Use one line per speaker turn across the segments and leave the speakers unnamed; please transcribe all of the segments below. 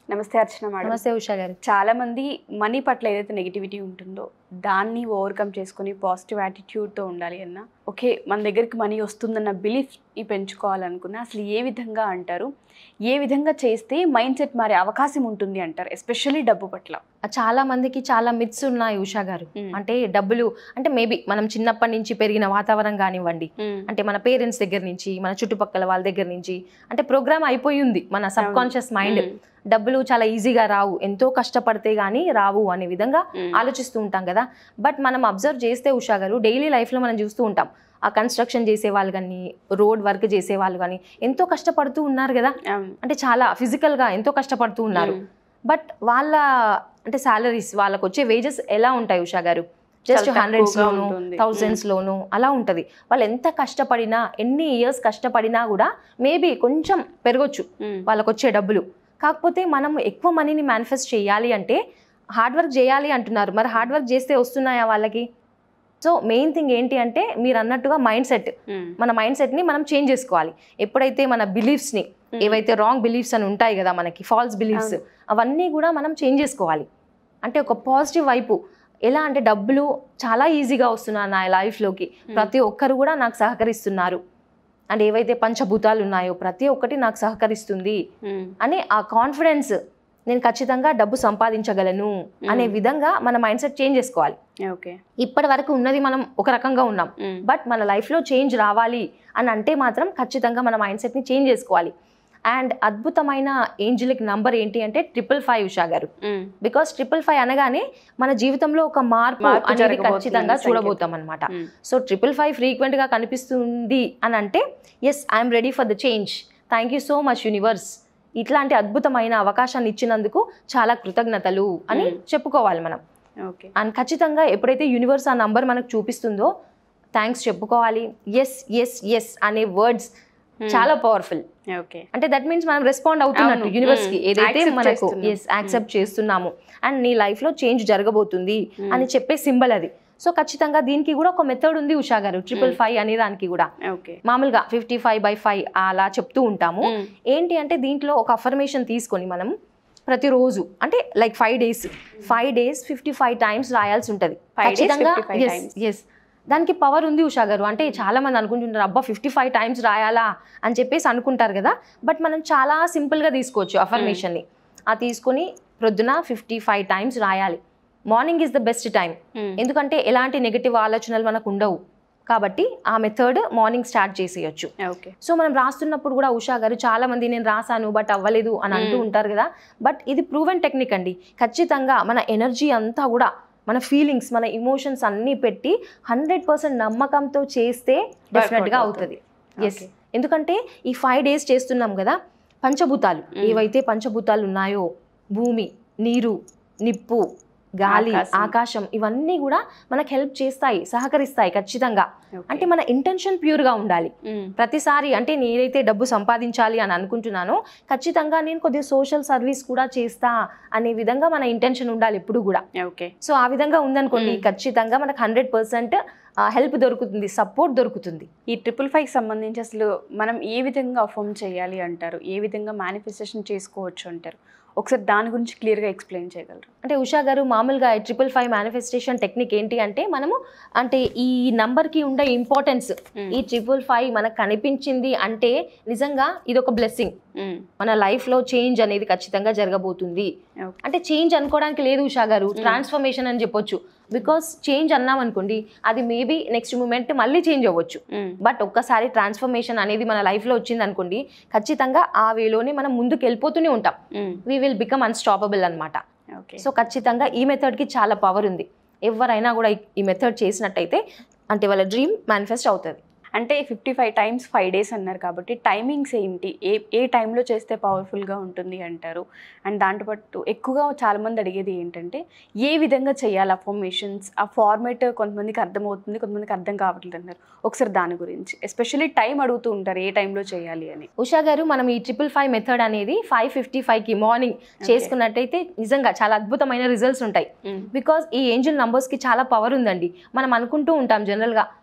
నమస్తే అర్చన మేడం
నమస్తే ఉషా గారు
చాలా మంది మనీ పట్ల ఏదైతే నెగిటివిటీ ఉంటుందో దాన్ని ఓవర్కమ్ చేసుకుని పాజిటివ్ యాటిట్యూడ్తో ఉండాలి అన్న ఓకే మన దగ్గరికి మనీ వస్తుందన్న బిలీఫ్ని పెంచుకోవాలనుకున్నా అసలు ఏ విధంగా అంటారు ఏ విధంగా చేస్తే మైండ్ సెట్ మారే అవకాశం ఉంటుంది అంటారు ఎస్పెషల్లీ డబ్బు పట్ల
చాలా మందికి చాలా మిత్స్ ఉన్నాయి ఉషా గారు అంటే డబ్బులు అంటే మేబీ మనం చిన్నప్పటి నుంచి పెరిగిన వాతావరణం కానివ్వండి అంటే మన పేరెంట్స్ దగ్గర నుంచి మన చుట్టుపక్కల వాళ్ళ దగ్గర నుంచి అంటే ప్రోగ్రామ్ అయిపోయి ఉంది మన సబ్ కాన్షియస్ మైండ్ డబ్బులు చాలా ఈజీగా రావు ఎంతో కష్టపడితే గానీ రావు అనే విధంగా ఆలోచిస్తూ ఉంటాం కదా బట్ మనం అబ్జర్వ్ చేస్తే ఉషా గారు డైలీ లైఫ్లో మనం చూస్తూ ఉంటాం ఆ కన్స్ట్రక్షన్ చేసే వాళ్ళు కానీ రోడ్ వర్క్ చేసే వాళ్ళు కానీ ఎంతో కష్టపడుతూ ఉన్నారు కదా అంటే చాలా ఫిజికల్గా ఎంతో కష్టపడుతూ ఉన్నారు బట్ వాళ్ళ అంటే సాలరీస్ వాళ్ళకి వచ్చే వేజెస్ ఎలా ఉంటాయి ఉషా గారు జస్ట్
చాలా
హండ్రెడ్స్
తక్కువగా
లోను
ఉంటుంది.
థౌజండ్స్ లోను అలా ఉంటుంది వాళ్ళు ఎంత కష్టపడినా ఎన్ని ఇయర్స్ కష్టపడినా కూడా మేబీ కొంచెం పెరగొచ్చు వాళ్ళకి వచ్చే డబ్బులు కాకపోతే మనం ఎక్కువ మనీని మేనిఫెస్ట్ చేయాలి అంటే హార్డ్ వర్క్ చేయాలి అంటున్నారు మరి హార్డ్ వర్క్ చేస్తే వస్తున్నాయా వాళ్ళకి సో మెయిన్ థింగ్ ఏంటి అంటే మీరు అన్నట్టుగా మైండ్ సెట్ మన మైండ్ సెట్ని మనం చేంజ్ చేసుకోవాలి ఎప్పుడైతే మన బిలీఫ్స్ని ఏవైతే రాంగ్ బిలీఫ్స్ అని ఉంటాయి కదా మనకి ఫాల్స్ బిలీఫ్స్ అవన్నీ కూడా మనం చేంజ్ చేసుకోవాలి అంటే ఒక పాజిటివ్ వైపు ఎలా అంటే డబ్బులు చాలా ఈజీగా వస్తున్నాయి నా లైఫ్లోకి ప్రతి ఒక్కరు కూడా నాకు సహకరిస్తున్నారు అండ్ ఏవైతే పంచభూతాలు ఉన్నాయో ప్రతి ఒక్కటి నాకు సహకరిస్తుంది అని ఆ కాన్ఫిడెన్స్ నేను ఖచ్చితంగా డబ్బు సంపాదించగలను అనే విధంగా మన మైండ్ సెట్ చేంజ్ చేసుకోవాలి
ఓకే
ఇప్పటి వరకు ఉన్నది మనం ఒక రకంగా ఉన్నాం బట్ మన లైఫ్లో చేంజ్ రావాలి అని అంటే మాత్రం ఖచ్చితంగా మన మైండ్ సెట్ని చేంజ్ చేసుకోవాలి అండ్ అద్భుతమైన ఏంజలిక్ నంబర్ ఏంటి అంటే ట్రిపుల్ ఫైవ్ ఉషా గారు బికాస్ ట్రిపుల్ ఫైవ్ అనగానే మన జీవితంలో ఒక మార్పు
మార్పు
అనేది
జరగబోతుంది
ఖచ్చితంగా
సంకేతం.
చూడబోతాం అనమాట సో ట్రిపుల్ ఫైవ్ ఫ్రీక్వెంట్గా కనిపిస్తుంది అని అంటే yes I'm ready for the change thank you so much universe ఇట్లాంటి అద్భుతమైన అవకాశాన్ని ఇచ్చినందుకు చాలా కృతజ్ఞతలు అని చెప్పుకోవాలి మనం
ఓకే
అండ్ ఖచ్చితంగా ఎప్పుడైతే యూనివర్స్ ఆ నంబర్ మనకు చూపిస్తుందో థ్యాంక్స్ చెప్పుకోవాలి ఎస్ ఎస్ ఎస్ అనే వర్డ్స్ చాలా పవర్ఫుల్
ఓకే
అంటే దట్ మీన్స్ మనం రెస్పాండ్ అవుతున్నట్టు
అవును.
యూనివర్స్ కి
Mm.
ఏదైతే
Accept
మనకు
చేస్తున్నాం.
ఎస్ యాక్సెప్ట్ చేస్తున్నాము అండ్ నీ లైఫ్ లో చేంజ్ జరగబోతుంది అని చెప్పే సింబల్ అది సో ఖచ్చితంగా దీనికి కూడా ఒక మెథడ్ ఉంది ఉషా గారు ట్రిపుల్ ఫైవ్ అనే దానికి కూడా
ఓకే
మామూలుగా ఫిఫ్టీ ఫైవ్ బై ఫైవ్ అలా చెప్తూ ఉంటాము ఏంటి అంటే దీంట్లో ఒక అఫర్మేషన్ తీసుకొని మనం ప్రతిరోజు అంటే like five days five days fifty five times రాయాల్సి ఉంటుంది
Five days, 55 times.
ఎస్ దానికి పవర్ ఉంది ఉషా గారు అంటే చాలా మంది అనుకుంటుంటారు అబ్బా ఫిఫ్టీ ఫైవ్ టైమ్స్ రాయాలా అని చెప్పేసి అనుకుంటారు కదా బట్ మనం చాలా సింపుల్గా తీసుకోవచ్చు అఫర్మేషన్ని ఆ తీసుకొని ప్రొద్దున ఫిఫ్టీ ఫైవ్ టైమ్స్ రాయాలి morning is the best time ఎందుకంటే ఎలాంటి నెగిటివ్ ఆలోచనలు మనకు ఉండవు కాబట్టి ఆ మెథడ్ మార్నింగ్ స్టార్ట్ చేసేయచ్చు
ఓకే
సో మనం రాస్తున్నప్పుడు కూడా ఉషా గారు చాలా మంది నేను రాశాను బట్ అవ్వలేదు అని అంటూ
మ్మ్. ఉంటారు
ఉంటారు కదా బట్ ఇది ప్రూవెన్ టెక్నిక్ అండి ఖచ్చితంగా మన ఎనర్జీ అంతా కూడా మన ఫీలింగ్స్ మన ఇమోషన్స్ అన్నీ పెట్టి హండ్రెడ్ పర్సెంట్ నమ్మకంతో చేస్తే డెఫినెట్గా అవుతుంది ఎస్
Okay.
ఎందుకంటే ఈ ఫైవ్ డేస్ చేస్తున్నాం కదా పంచభూతాలు
మ్మ్.
ఏవైతే పంచభూతాలు ఉన్నాయో భూమి నీరు నిప్పు గాలి
ఆకాశం.
ఆకాశం ఇవన్నీ కూడా మనకు హెల్ప్ చేస్తాయి సహకరిస్తాయి ఖచ్చితంగా అంటే మన ఇంటెన్షన్ ప్యూర్గా ఉండాలి ప్రతిసారి అంటే నేనైతే డబ్బు సంపాదించాలి అని అనుకుంటున్నానో ఖచ్చితంగా నేను కొద్దిగా సోషల్ సర్వీస్ కూడా చేస్తా అనే విధంగా మన ఇంటెన్షన్ ఉండాలి ఎప్పుడు కూడా
ఓకే
సో ఆ విధంగా ఉందనుకోండి
మ్మ్.
ఖచ్చితంగా మనకు హండ్రెడ్ పర్సెంట్ హెల్ప్ దొరుకుతుంది సపోర్ట్ దొరుకుతుంది
ఈ ట్రిపుల్ ఫైవ్ సంబంధించి అసలు మనం ఏ విధంగా అఫర్మ్ చేయాలి అంటారు ఏ విధంగా మేనిఫెస్టేషన్ చేసుకోవచ్చు అంటారు ఒకసారి దాని గురించి క్లియర్గా ఎక్స్ప్లెయిన్ చేయగలరు
అంటే ఉషా గారు మామూలుగా ట్రిపుల్ ఫైవ్ మేనిఫెస్టేషన్ టెక్నిక్ ఏంటి అంటే మనము అంటే ఈ నంబర్కి ఉండే ఇంపార్టెన్స్ ఈ ట్రిపుల్ ఫైవ్ మనకు కనిపించింది అంటే నిజంగా ఇది ఒక బ్లెస్సింగ్ మన లైఫ్లో చేంజ్ అనేది ఖచ్చితంగా జరగబోతుంది
Okay.
అంటే చేంజ్ అనుకోవడానికి లేదు ఉషా గారు
Mm.
ట్రాన్స్ఫర్మేషన్ అని చెప్పొచ్చు బికాస్ చేంజ్ అన్నాం అనుకోండి అది మేబీ నెక్స్ట్ మూమెంట్ మళ్ళీ చేంజ్ అవ్వచ్చు బట్ ఒక్కసారి ట్రాన్స్ఫర్మేషన్ అనేది మన లైఫ్లో వచ్చింది అనుకోండి ఖచ్చితంగా ఆ వేలోనే మనం ముందుకు వెళ్ళిపోతూనే ఉంటాం వీ విల్ బికమ్ అన్స్టాపబుల్ అనమాట
ఓకే
సో ఖచ్చితంగా ఈ మెథడ్కి చాలా పవర్ ఉంది ఎవరైనా కూడా ఈ- ఈ మెథడ్ చేసినట్టయితే అంటే వాళ్ళ డ్రీమ్ మేనిఫెస్ట్ అవుతుంది
అంటే fifty five times five days అన్నారు కాబట్టి టైమింగ్స్ ఏంటి ఏ ఏ టైంలో చేస్తే పవర్ఫుల్గా ఉంటుంది అంటారు అండ్ దాంతోపాటు ఎక్కువగా చాలామంది అడిగేది ఏంటంటే ఏ విధంగా చేయాలి అఫర్మేషన్స్ ఆ ఫార్మేట్ కొంతమందికి అర్థమవుతుంది కొంతమందికి అర్థం కావట్లేదు అన్నారు ఒకసారి దాని గురించి ఎస్పెషల్లీ టైం అడుగుతూ ఉంటారు ఏ టైంలో చేయాలి అని
ఉషా గారు మనం ఈ ట్రిపుల్ ఫైవ్ మెథడ్ అనేది ఫైవ్ ఫిఫ్టీ ఫైవ్కి మార్నింగ్ చేసుకున్నట్టయితే నిజంగా చాలా అద్భుతమైన రిజల్ట్స్ ఉంటాయి బికాజ్ ఈ ఏంజిల్ నంబర్స్కి చాలా పవర్ ఉందండి మనం అనుకుంటూ ఉంటాం జనరల్గా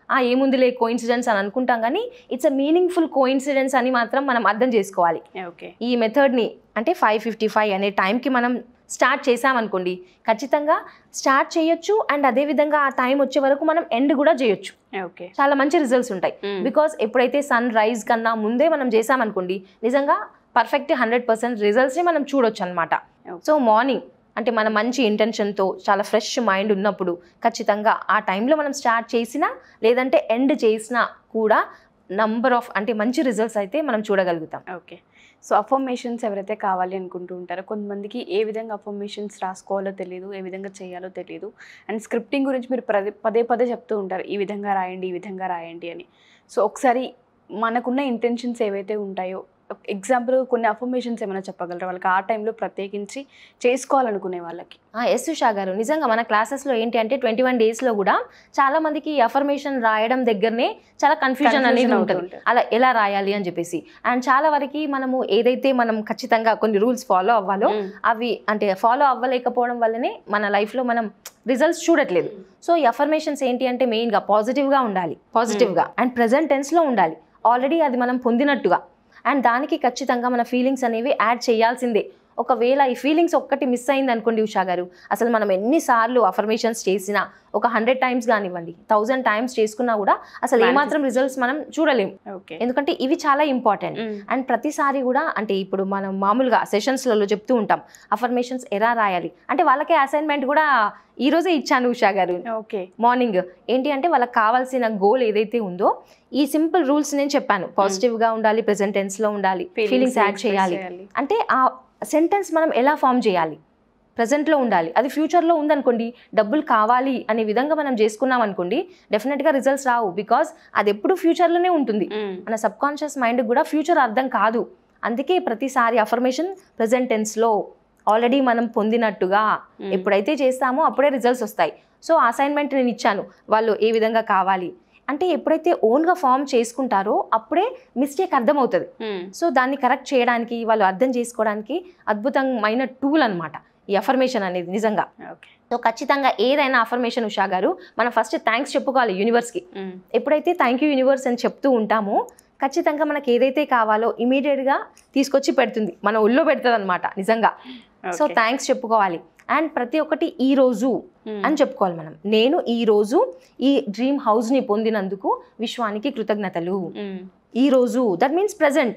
ఆ ఏముందిలే కోయిన్సిడెన్స్ అని అనుకుంటాం కానీ ఇట్స్ అ మీనింగ్ఫుల్ కోయిన్సిడెన్స్ అని మాత్రం మనం అర్థం చేసుకోవాలి
ఓకే
ఈ మెథడ్ని అంటే ఫైవ్ ఫిఫ్టీ ఫైవ్ అనే టైంకి మనం స్టార్ట్ చేసామనుకోండి ఖచ్చితంగా స్టార్ట్ చేయొచ్చు అండ్ అదేవిధంగా ఆ టైం వచ్చే వరకు మనం ఎండ్ కూడా చేయొచ్చు
ఓకే
చాలా మంచి రిజల్ట్స్ ఉంటాయి బికాస్ ఎప్పుడైతే సన్ రైజ్ కన్నా ముందే మనం చేసామనుకోండి నిజంగా పర్ఫెక్ట్ హండ్రెడ్ పర్సెంట్ రిజల్ట్స్ని మనం చూడొచ్చు అనమాట
Okay.
సో మార్నింగ్ అంటే మన మంచి ఇంటెన్షన్తో చాలా ఫ్రెష్ మైండ్ ఉన్నప్పుడు ఖచ్చితంగా ఆ టైంలో మనం స్టార్ట్ చేసినా లేదంటే ఎండ్ చేసినా కూడా నంబర్ ఆఫ్ అంటే మంచి రిజల్ట్స్ అయితే మనం చూడగలుగుతాం
ఓకే సో అఫర్మేషన్స్ ఎవరైతే కావాలి అనుకుంటూ ఉంటారో కొంతమందికి ఏ విధంగా అఫర్మేషన్స్ రాసుకోవాలో తెలియదు ఏ విధంగా చేయాలో తెలియదు అండ్ స్క్రిప్టింగ్ గురించి మీరు పదే పదే పదే చెప్తూ ఉంటారు ఈ విధంగా రాయండి ఈ విధంగా రాయండి అని సో ఒకసారి మనకున్న ఇంటెన్షన్స్ ఏవైతే ఉంటాయో ఎగ్జాంపుల్ కొన్ని అఫర్మేషన్స్ ఏమైనా చెప్పగలరా వాళ్ళకి ఆ టైంలో ప్రత్యేకించి చేసుకోవాలనుకునే వాళ్ళకి
ఎస్ ఉషా గారు నిజంగా మన క్లాసెస్లో ఏంటి అంటే ట్వంటీ వన్ డేస్లో కూడా చాలా మందికి అఫర్మేషన్ రాయడం దగ్గరనే చాలా కన్ఫ్యూజన్ అనేది
Confusion
ఉంటుంది
అవుతుంటుంది.
అలా ఎలా రాయాలి అని చెప్పేసి అండ్ చాలా వరకు మనము ఏదైతే మనం ఖచ్చితంగా కొన్ని రూల్స్ ఫాలో అవ్వాలో
మ్మ్.
అవి అంటే ఫాలో అవ్వలేకపోవడం వల్లనే మన లైఫ్లో మనం రిజల్ట్స్ చూడట్లేదు సో ఈ అఫర్మేషన్స్ ఏంటి అంటే మెయిన్గా పాజిటివ్గా ఉండాలి పాజిటివ్గా అండ్ ప్రజెంట్ టెన్స్లో ఉండాలి ఆల్రెడీ అది మనం పొందినట్టుగా అండ్ దానికి ఖచ్చితంగా మన ఫీలింగ్స్ అనేవి యాడ్ చేయాల్సిందే ఒకవేళ ఈ ఫీలింగ్స్ ఒక్కటి మిస్ అయింది అనుకోండి ఉషా గారు అసలు మనం ఎన్నిసార్లు అఫర్మేషన్స్ చేసినా ఒక హండ్రెడ్ టైమ్స్ కానివ్వండి థౌజండ్ టైమ్స్ చేసుకున్నా కూడా అసలు ఏమాత్రం రిజల్ట్స్ మనం చూడలేం
ఓకే
ఎందుకంటే ఇవి చాలా ఇంపార్టెంట్
మ్మ్.
అండ్ ప్రతిసారి కూడా అంటే ఇప్పుడు మనం మామూలుగా సెషన్స్లలో చెప్తూ ఉంటాం అఫర్మేషన్స్ ఎలా రాయాలి అంటే వాళ్ళకే అసైన్మెంట్ కూడా ఈ రోజే ఇచ్చాను ఉషా గారు
ఓకే
మార్నింగ్ ఏంటి అంటే వాళ్ళకి కావాల్సిన గోల్ ఏదైతే ఉందో ఈ సింపుల్ రూల్స్ నేను చెప్పాను పాజిటివ్గా ఉండాలి ప్రెసెంట్ టెన్స్లో ఉండాలి ఫీలింగ్స్ యాడ్ చేయాలి అంటే ఆ సెంటెన్స్ మనం ఎలా ఫామ్ చేయాలి ప్రజెంట్లో ఉండాలి అది ఫ్యూచర్లో ఉందనుకోండి డబ్బులు కావాలి అనే విధంగా మనం చేసుకున్నాం అనుకోండి డెఫినెట్గా రిజల్ట్స్ రావు బికాస్ అది ఎప్పుడు ఫ్యూచర్లోనే ఉంటుంది
మ్మ్.
మన సబ్ కాన్షియస్ మైండ్ కూడా ఫ్యూచర్ అర్థం కాదు అందుకే ప్రతిసారి అఫర్మేషన్ ప్రజెంట్ టెన్స్లో ఆల్రెడీ మనం పొందినట్టుగా
మ్మ్.
ఎప్పుడైతే చేస్తామో అప్పుడే రిజల్ట్స్ వస్తాయి సో అసైన్మెంట్ నేను ఇచ్చాను వాళ్ళు ఏ విధంగా కావాలి అంటే ఎప్పుడైతే ఓన్గా ఫామ్ చేసుకుంటారో అప్పుడే మిస్టేక్ అర్థమవుతుంది
మ్మ్.
సో దాన్ని కరెక్ట్ చేయడానికి వాళ్ళు అర్థం చేసుకోవడానికి అద్భుతమైన టూల్ అనమాట ఈ అఫర్మేషన్ అనేది నిజంగా
ఓకే
సో ఖచ్చితంగా ఏదైనా అఫర్మేషన్ ఉషా గారు మనం ఫస్ట్ థ్యాంక్స్ చెప్పుకోవాలి యూనివర్స్కి
మ్మ్.
ఎప్పుడైతే థ్యాంక్ యూ యూనివర్స్ అని చెప్తూ ఉంటామో ఖచ్చితంగా మనకి ఏదైతే కావాలో ఇమీడియట్గా తీసుకొచ్చి పెడుతుంది మన ఒళ్ళో పెడుతుంది అనమాట నిజంగా సో
ఓకే.
థ్యాంక్స్ చెప్పుకోవాలి అండ్ ప్రతి ఒక్కటి ఈ రోజు
మ్మ్.
అని చెప్పుకోవాలి మనం నేను ఈ రోజు ఈ డ్రీమ్ హౌస్ని పొందినందుకు విశ్వానికి కృతజ్ఞతలు
మ్మ్.
ఈ రోజు దట్ మీన్స్ ప్రజెంట్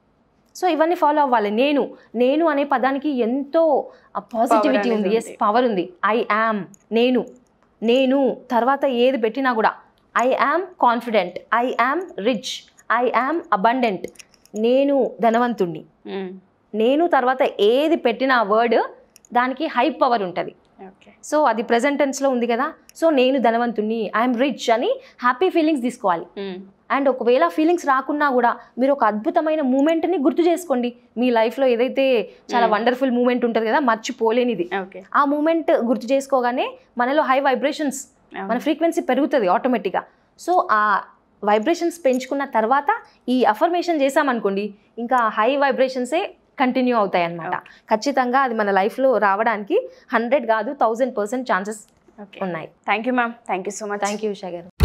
సో ఇవన్నీ ఫాలో అవ్వాలి నేను నేను అనే పదానికి ఎంతో పాజిటివిటీ
అనేది
ఉంది ఎస్
ఉంది.
పవర్ ఉంది ఐ యామ్ నేను నేను తర్వాత ఏది పెట్టినా కూడా I am confident I am rich I am abundant నేను ధనవంతుణ్ణి
మ్మ్.
నేను తర్వాత ఏది పెట్టిన వర్డ్ దానికి హై పవర్ ఉంటుంది
ఓకే
సో అది ప్రజెంట్ టెన్స్లో ఉంది కదా సో నేను ధనవంతుణ్ణి ఐఎమ్ రిచ్ అని హ్యాపీ ఫీలింగ్స్ తీసుకోవాలి
మ్మ్.
అండ్ ఒకవేళ ఫీలింగ్స్ రాకున్నా కూడా మీరు ఒక అద్భుతమైన మూమెంట్ని గుర్తు చేసుకోండి మీ లైఫ్లో ఏదైతే చాలా
Hmm.
వండర్ఫుల్ మూమెంట్ ఉంటుంది కదా మర్చిపోలేనిది
ఓకే
ఆ మూమెంట్ గుర్తు చేసుకోగానే మనలో హై వైబ్రేషన్స్ మన ఫ్రీక్వెన్సీ పెరుగుతుంది ఆటోమేటిక్గా సో ఆ వైబ్రేషన్స్ పెంచుకున్న తర్వాత ఈ అఫర్మేషన్ చేసామనుకోండి ఇంకా హై వైబ్రేషన్సే కంటిన్యూ అవుతాయి అన్నమాట ఖచ్చితంగా అది మన లైఫ్లో రావడానికి హండ్రెడ్ కాదు థౌజండ్ పర్సెంట్ ఛాన్సెస్
ఓకే
ఉన్నాయి
thank you ma'am thank you so much
thank you Usha గారు